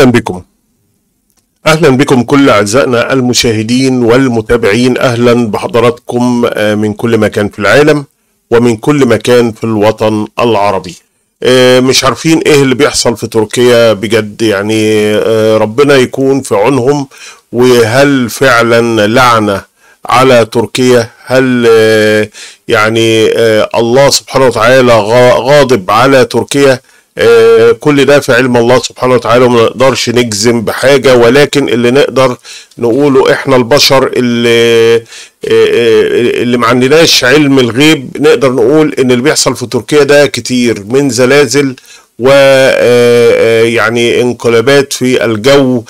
اهلا بكم اهلا بكم كل اعزائنا المشاهدين والمتابعين اهلا بحضراتكم آه، من كل مكان في العالم ومن كل مكان في الوطن العربي آه، مش عارفين ايه اللي بيحصل في تركيا بجد يعني آه، ربنا يكون في عونهم وهل فعلا لعنة على تركيا هل آه، يعني آه، الله سبحانه وتعالى غا- غاضب على تركيا آه، كل ده في علم الله سبحانه وتعالى وما نقدرش نجزم بحاجة ولكن اللي نقدر نقوله احنا البشر اللي آه، آه، اللي ما عندناش علم الغيب نقدر نقول ان اللي بيحصل في تركيا ده كتير من زلازل ويعني انقلابات في الجو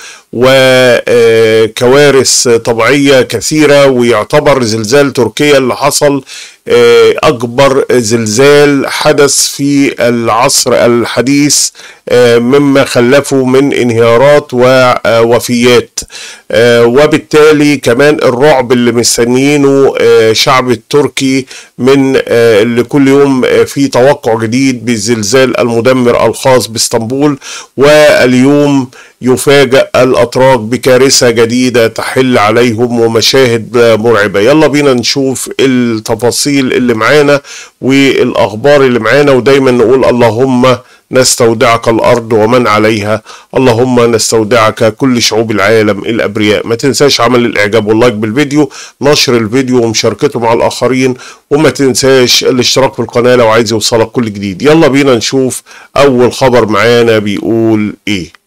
وكوارث طبيعية كثيرة ويعتبر زلزال تركيا اللي حصل آه، أكبر زلزال حدث في العصر الحديث آه، مما خلفه من انهيارات ووفيات آه، وبالتالي كمان الرعب اللي مستنيينه آه، شعب التركي من آه، اللي كل يوم آه، في توقع جديد بالزلزال المدمر الخاص باسطنبول واليوم يفاجأ الأتراك بكارثة جديدة تحل عليهم ومشاهد مرعبة يلا بينا نشوف التفاصيل اللي معانا والأخبار اللي معانا ودايما نقول اللهم نستودعك الأرض ومن عليها اللهم نستودعك كل شعوب العالم الأبرياء ما تنساش عمل الإعجاب واللايك بالفيديو نشر الفيديو ومشاركته مع الآخرين وما تنساش الاشتراك في القناة لو عايز يوصلك كل جديد يلا بينا نشوف أول خبر معانا بيقول إيه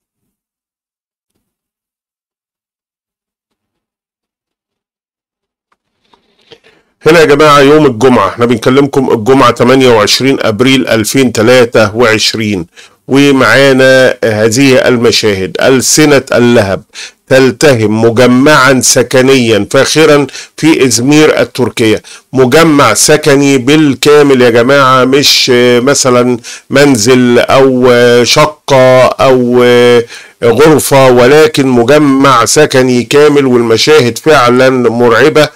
هنا يا جماعة يوم الجمعة احنا بنكلمكم الجمعة 28 ابريل 2023 ومعانا هذه المشاهد ألسنة اللهب تلتهم مجمعا سكنيا فاخرا في ازمير التركية مجمع سكني بالكامل يا جماعة مش آه، مثلا منزل او آه، شقة او آه، غرفة ولكن مجمع سكني كامل والمشاهد فعلا مرعبة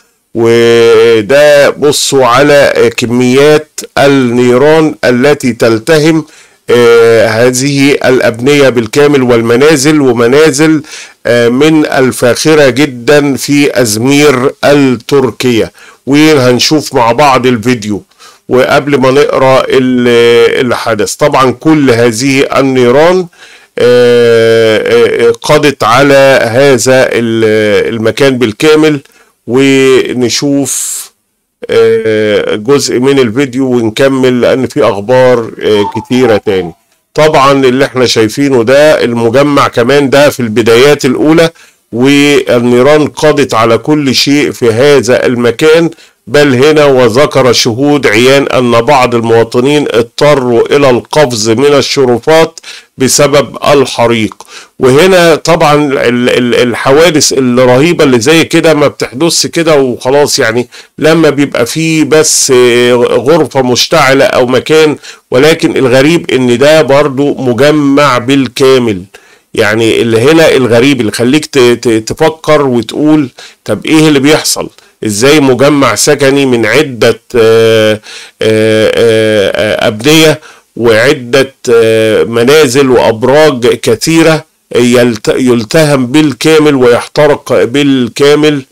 وده بصوا على كميات النيران التي تلتهم آه، هذه الأبنية بالكامل والمنازل ومنازل آه، من الفاخرة جدا في أزمير التركية وهنشوف مع بعض الفيديو وقبل ما نقرأ ال- اللي حدث طبعا كل هذه النيران آه، آه، قضت على هذا ال- المكان بالكامل ونشوف آه، جزء من الفيديو ونكمل لان في اخبار آه، كتيرة تاني طبعا اللي احنا شايفينه ده المجمع كمان ده في البدايات الاولى والنيران قضت على كل شيء في هذا المكان بل هنا وذكر شهود عيان ان بعض المواطنين اضطروا الى القفز من الشرفات بسبب الحريق وهنا طبعا ال- ال- الحوادث الرهيبة اللي زي كده ما بتحدثش كده وخلاص يعني لما بيبقى فيه بس آه، غرفة مشتعلة او مكان ولكن الغريب ان ده برضو مجمع بالكامل يعني اللي هنا الغريب اللي خليك ت- ت- تفكر وتقول طب ايه اللي بيحصل ازاي مجمع سكني من عدة آه، آه، آه، آه، أبنية وعدة آه، منازل وأبراج كثيرة يلت- يلتهم بالكامل ويحترق بالكامل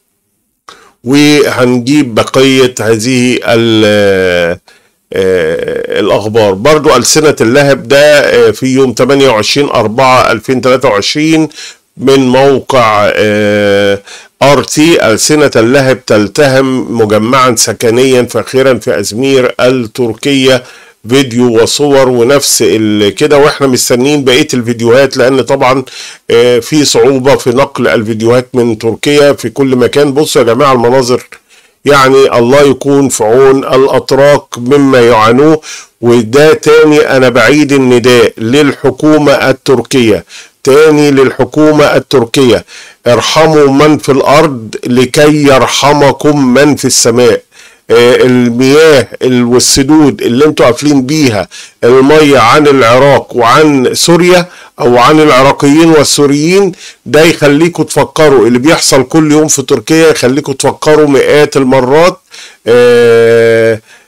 وهنجيب بقية هذه ال- آه، الأخبار برضو ألسنة اللهب ده آه، في يوم 28 4 2023 من موقع ار تي ألسنة اللهب تلتهم مجمعا سكنيا فاخرا في أزمير التركية فيديو وصور ونفس ال- كده واحنا مستنيين بقيه الفيديوهات لان طبعا آه، في صعوبه في نقل الفيديوهات من تركيا في كل مكان بصوا يا جماعه المناظر يعني الله يكون في عون الاتراك مما يعانوه وده تاني انا بعيد النداء للحكومه التركيه تاني للحكومه التركيه ارحموا من في الارض لكي يرحمكم من في السماء آه، المياه ال- والسدود اللي انتوا قافلين بيها المية عن العراق وعن سوريا او عن العراقيين والسوريين ده يخليكم تفكروا اللي بيحصل كل يوم في تركيا يخليكم تفكروا مئات المرات آه،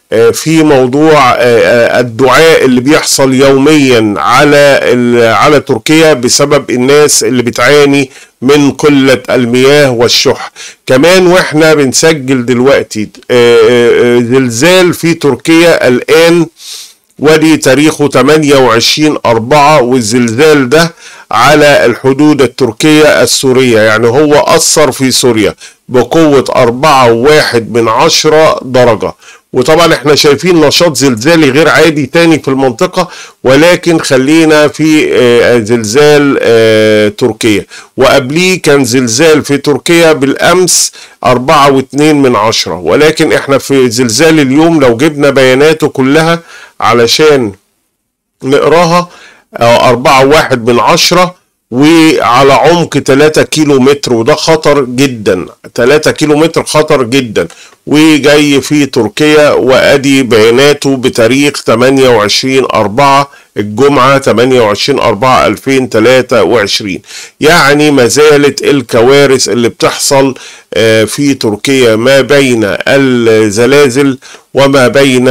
في موضوع الدعاء اللي بيحصل يوميا على على تركيا بسبب الناس اللي بتعاني من قلة المياه والشح كمان واحنا بنسجل دلوقتي زلزال في تركيا الآن ودي تاريخه 28 أربعة والزلزال ده على الحدود التركية السورية يعني هو أثر في سوريا بقوة أربعة واحد من عشرة درجة وطبعا احنا شايفين نشاط زلزالي غير عادي تاني في المنطقة ولكن خلينا في زلزال تركيا وقبليه كان زلزال في تركيا بالأمس أربعة واتنين من عشرة ولكن احنا في زلزال اليوم لو جبنا بياناته كلها علشان نقراها أربعة واحد من عشرة وعلى عمق 3 كيلو متر وده خطر جدا 3 كيلو متر خطر جدا وجاي في تركيا وادي بياناته بتاريخ 28 4 الجمعة 28 4 2023 يعني ما زالت الكوارث اللي بتحصل في تركيا ما بين الزلازل وما بين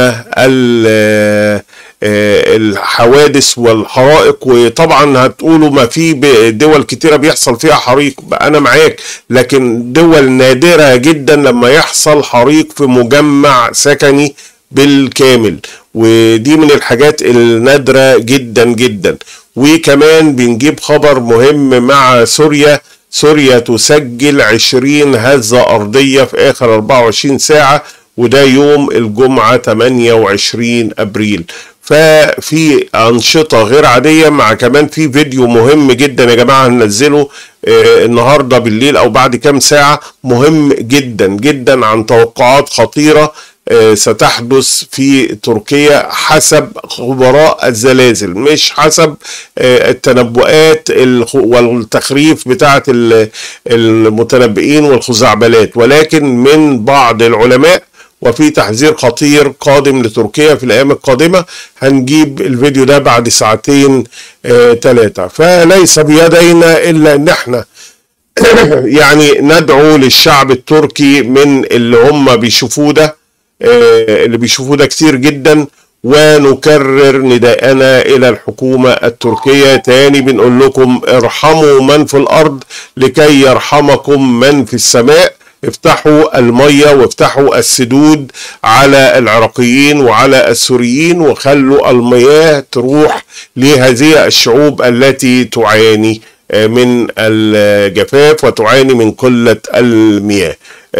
الحوادث والحرائق وطبعا هتقولوا ما في دول كتيرة بيحصل فيها حريق انا معاك لكن دول نادرة جدا لما يحصل حريق في مجمع سكني بالكامل ودي من الحاجات النادرة جدا جدا وكمان بنجيب خبر مهم مع سوريا سوريا تسجل 20 هزة أرضية في آخر 24 ساعة وده يوم الجمعة 28 أبريل ففي أنشطة غير عادية مع كمان في فيديو مهم جدا يا جماعة هننزله آه النهاردة بالليل أو بعد كام ساعة مهم جدا جدا عن توقعات خطيرة آه ستحدث في تركيا حسب خبراء الزلازل مش حسب آه التنبؤات والتخريف بتاعة المتنبئين والخزعبلات ولكن من بعض العلماء وفي تحذير خطير قادم لتركيا في الايام القادمه هنجيب الفيديو ده بعد ساعتين ثلاثه آه فليس بيدينا الا ان احنا يعني ندعو للشعب التركي من اللي هم بيشوفوه ده آه اللي بيشوفوه ده كتير جدا ونكرر نداءنا الى الحكومه التركيه تاني بنقول لكم ارحموا من في الارض لكي يرحمكم من في السماء افتحوا المية وافتحوا السدود على العراقيين وعلى السوريين وخلوا المياه تروح لهذه الشعوب التي تعاني من الجفاف وتعاني من قلة المياه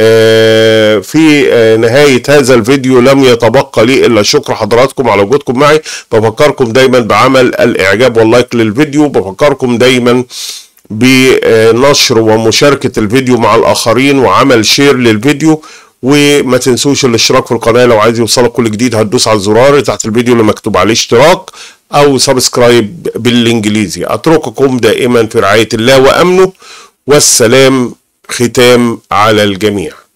في نهاية هذا الفيديو لم يتبقى لي إلا شكر حضراتكم على وجودكم معي بفكركم دايما بعمل الإعجاب واللايك للفيديو بفكركم دايما بنشر ومشاركة الفيديو مع الآخرين وعمل شير للفيديو وما تنسوش الاشتراك في القناة لو عايز يوصلك كل جديد هتدوس على الزرار تحت الفيديو اللي مكتوب عليه اشتراك أو سبسكرايب بالإنجليزي أترككم دائما في رعاية الله وأمنه والسلام ختام على الجميع